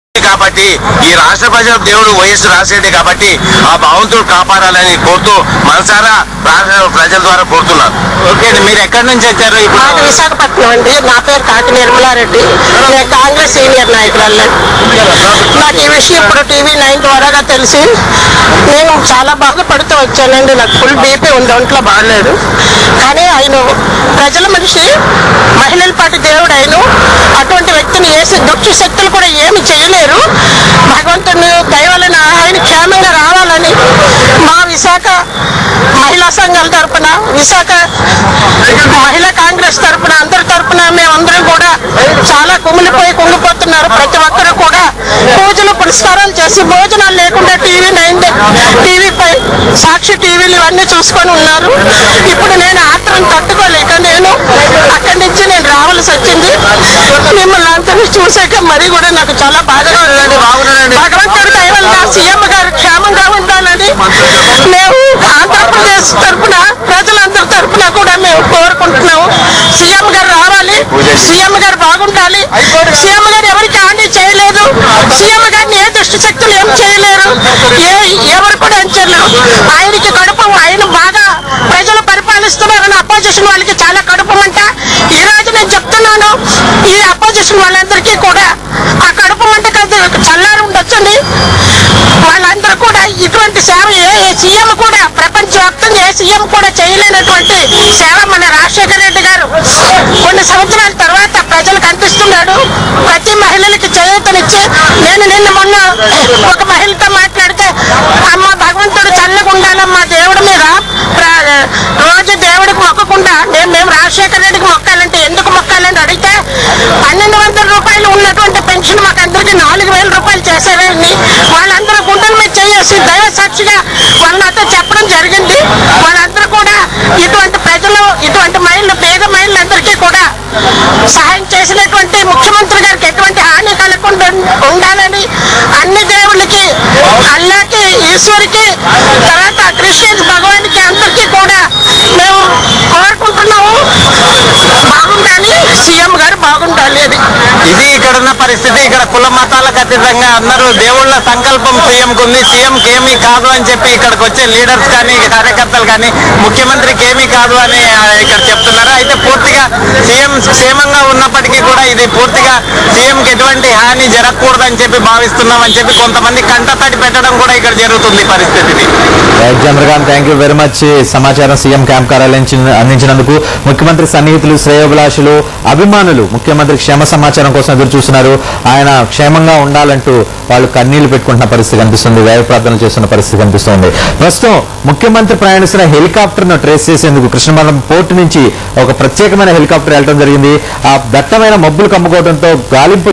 కాబట్టి ఈ రాష్ట్ర ప్రజల దేవుడు వైఎస్ రాజశేఖర్ కాబట్టి ఆ భగవంతుడు కాపాడాలని కోరుతూ మనసారా రాష్ట్ర ప్రజల ద్వారా కోరుతున్నాను ఓకే అండి మీరు ఎక్కడి నుంచి వచ్చారు ఇప్పుడు మాది విశాఖపట్నం అండి నా పేరు కాకి నిర్మలారెడ్డి నేను కాంగ్రెస్ సీనియర్ నాయకురాలు నాకు ఈ విషయం ఇప్పుడు టీవీ నైన్ ద్వారాగా తెలిసి నేను చాలా బాధపడుతూ వచ్చానండి నాకు ఫుల్ బీపీ ఉంది ఒంట్లో బాగలేదు కానీ ఆయన ప్రజల మనిషి మహిళల పాటి దేవుడు ఆయన అటువంటి వ్యక్తిని వేసి దుష్ట శక్తులు కూడా ఏమి చేయలేరు భగవంతుని దయవలన ఆయన క్షేమంగా రావాలని మా విశాఖ మహిళా సంఘాల తరపున విశాఖ మహిళా కాంగ్రెస్ తరపున అందరి తరపున మేమందరం కూడా చాలా కుమిలిపోయి కుంగిపోతున్నారు ప్రతి ఒక్కరు కూడా పూజలు పురస్కారాలు చేసి భోజనాలు లేకుండా టీవీ నైన్ టీవీ పై సాక్షి టీవీలు ఇవన్నీ చూసుకొని ఉన్నారు ఇప్పుడు నేను ఆత్రం తట్టుకోలేక నేను అక్కడి నుంచి నేను రావాల్సి వచ్చింది మిమ్మల్ని అందరినీ చూసాక మరి కూడా నాకు చాలా బాధగా ఉందండి భగవంతుడి దయ వల్ల సీఎం గారు క్షేమంగా ఉండాలని మేము ఆంధ్రప్రదేశ్ తరఫున ప్రజలందరి తరఫున కూడా మేము కోరుకుంటున్నాము సీఎం గారు రావాలి సీఎం గారు బాగుండాలి సీఎం గారు ఎవరికి హాని చేయలేదు సీఎం గారిని ఏ దుష్ట శక్తులు ఏం చేయలేరు ఏ ఎవరు కూడా ఏం చేయలేరు ఆయనకి కడుపు ఆయన బాగా ప్రజలు పరిపాలిస్తున్నారని అపోజిషన్ వాళ్ళకి చాలా కడుపమంట ఈ రోజు నేను చెప్తున్నాను ఈ అపోజిషన్ వాళ్ళందరికీ కూడా ఆ కడుపు మంట కాదు చల్లారి ఉండొచ్చండి వాళ్ళందరూ కూడా ఇటువంటి సేవ ఏ ఏ సీఎం కూడా ప్రపంచవ్యాప్తంగా ఏ సీఎం కూడా చేయలేనటువంటి సేవ మన రాజశేఖర రెడ్డి గారు కొన్ని సంవత్సరాల తర్వాత ప్రజలకు అందిస్తున్నాడు ప్రతి మహిళలకి చేయూతనిచ్చి నేను నిన్న మొన్న ఒక మహిళతో మాట్లాడితే అమ్మ భగవంతుడు చల్లగా ఉండాలమ్మా దేవుడి మీద ప్ర- రోజు దేవుడికి మొక్కకుండా నేను మేము రాజశేఖర రెడ్డికి మొక్కాలంటే ఎందుకు మొక్కాలని అడిగితే పన్నెండు వందల రూపాయలు ఉన్నటువంటి పెన్షన్ మాకు అందరికీ నాలుగు వేల రూపాయలు చేశారని వాళ్ళందరూ గుండెల మీద చేసి దైవ సాక్షిగా వాళ్ళ నాతో చెప్పడం జరిగింది వాళ్ళందరూ కూడా ఇటువంటి ప్రజలు ఇటువంటి మహిళలు పేద మహిళలందరికీ కూడా సహాయం చేసినటువంటి ముఖ్యమంత్రి గారికి ఎటువంటి హాని కలగకుండా ఉండాలని అన్ని దేవుళ్ళకి అల్లాకి ఈశ్వరికి తర్వాత క్రిస్టియన్స్ భగవానికి అందరికీ కూడా మేము కోరుకుంటున్నాము బాగుండాలి సీఎం గారు బాగుండాలి అది ఇది ఇక్కడ ఉన్న పరిస్థితి ఇక్కడ కుల మతాలకు అతీతంగా అందరూ దేవుళ్ళ సంకల్పం సీఎంకు ఉంది సీఎంకి ఏమీ కాదు అని చెప్పి ఇక్కడికి వచ్చే లీడర్స్ కానీ కార్యకర్తలు కానీ ముఖ్యమంత్రికి ఏమీ కాదు అని ఆ, ఇక్కడ చెప్తున్నారు అయితే పూర్తిగా సీఎం క్షేమంగా ఉన్నప్పటికీ కూడా ఇది పూర్తిగా సీఎంకి ఎటువంటి హాని జరగకూడదని చెప్పి భావిస్తున్నాం అని చెప్పి కొంతమంది కంటతడి పెట్టడం కూడా ఇక్కడ జరుగుతుంది పరిస్థితిని right Chandrakant thank you very much ఈ సమాచారం సీఎం క్యాంప్ కార్యాలయం చి- అందించినందుకు ముఖ్యమంత్రి సన్నిహితులు శ్రేయోభిలాషులు అభిమానులు ముఖ్యమంత్రి క్షేమ సమాచారం కోసం ఎదురు చూస్తున్నారు ఆయన క్షేమంగా ఉండాలంటూ వాళ్ళు కన్నీళ్లు పెట్టుకుంటున్న పరిస్థితి కనిపిస్తుంది వేయ ప్రార్థనలు చేస్తున్న పరిస్థితి కనిపిస్తుంది ప్రస్తుతం ముఖ్యమంత్రి ప్రయాణిస్తున్న హెలికాప్టర్ ను ట్రేస్ చేసేందుకు కృష్ణమండలం పోర్టు నుంచి ఒక ప్రత్యేకమైన హెలికాప్టర్ వెళ్ళడం జరిగింది ఆ దట్టమైన మబ్బులు కమ్ముకోవడంతో గాలింపు